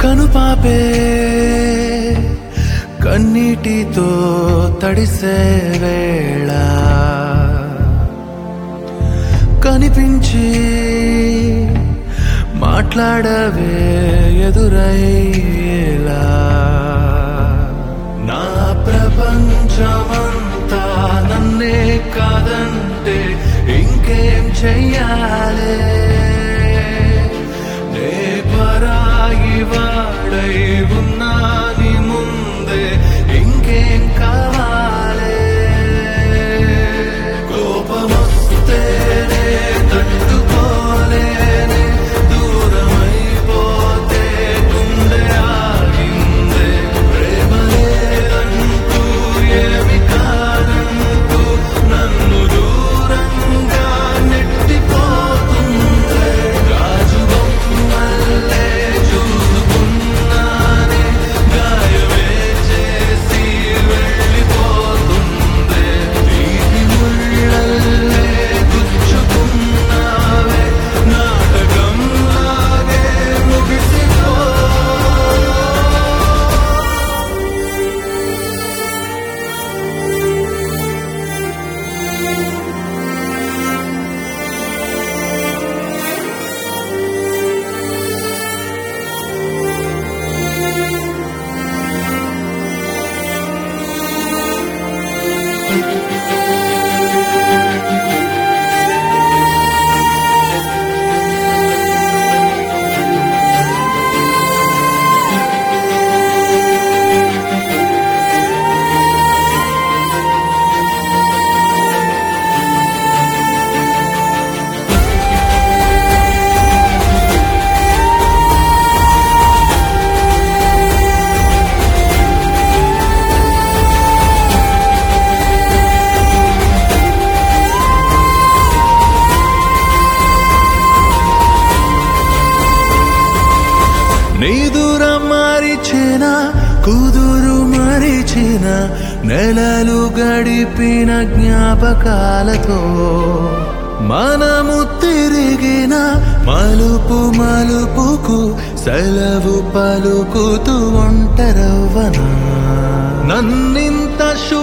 కనుపాపే కన్నీటితో తడిసే వేళ కనిపించి మాట్లాడవే ఎదురయ్యేలా నా ప్రపంచమంతా నన్నే కాదంటే ఇంకేం చెయ్యాలే నే పరాయి వాడై ఉన్నాని ముందే ఇంకేం కావాలే కోపమొస్తేనే తట్టుకోలేనే దూరమైపోతే గుండె ఆగిందే ప్రేమ లేదంటూ ఏమి కాదంటూ నన్ను దూరంగా నెట్టిపోతుందే గాజు బొమ్మల్లే చూసుకున్నానే గాయమే చేసి వెళ్ళిపోతుందే వీటి ముళ్ళల్లే గుచ్చుకున్నావే నాటకంలాగే ముగిసిపో నీ దూరం మరిచిన కుదురు మరిచిన నెలలు గడిపిన జ్ఞాపకాలతో మనము తిరిగిన మలుపు మలుపుకు సెలవు పలుకుతూ ఒంటరవ్వనా నన్నింత శూ